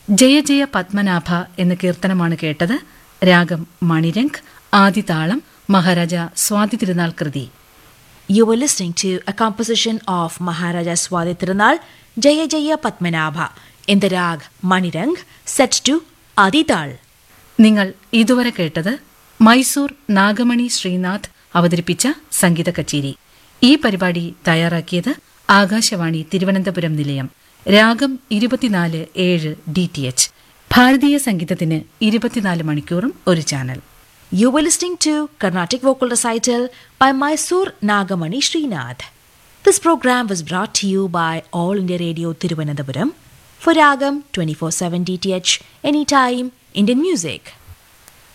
ജയ ജയ പത്മനാഭ എന്ന കീർത്തനമാണ് കേട്ടത് രാഗം മണിരംഗ് ആദിതാളം മഹാരാജ സ്വാതി തിരുനാൾ കൃതി You were listening to a composition of Maharaja Swati Tirunal Jaya Jaya Padmanabha in the rag Manirang set to Adital. നിങ്ങൾ ഇതുവരെ കേട്ടത് മൈസൂർ നാഗമണി ശ്രീനാഥ് അവതരിപ്പിച്ച സംഗീത കച്ചേരി ഈ പരിപാടി തയ്യാറാക്കിയത് ആകാശവാണി തിരുവനന്തപുരം നിലയം രാഗം ഇരുപത്തിനാല് ഏഴ് ഡി ടി എച്ച് ഭാരതീയ സംഗീതത്തിന് ഇരുപത്തിനാല് മണിക്കൂറും ഒരു channel You were listening to Carnatic Vocal Recital by Mysore Nagamani Srinath. This program was brought to you by All India Radio Tiruvananthapuram for Ragam 24/7 DTH anytime Indian music.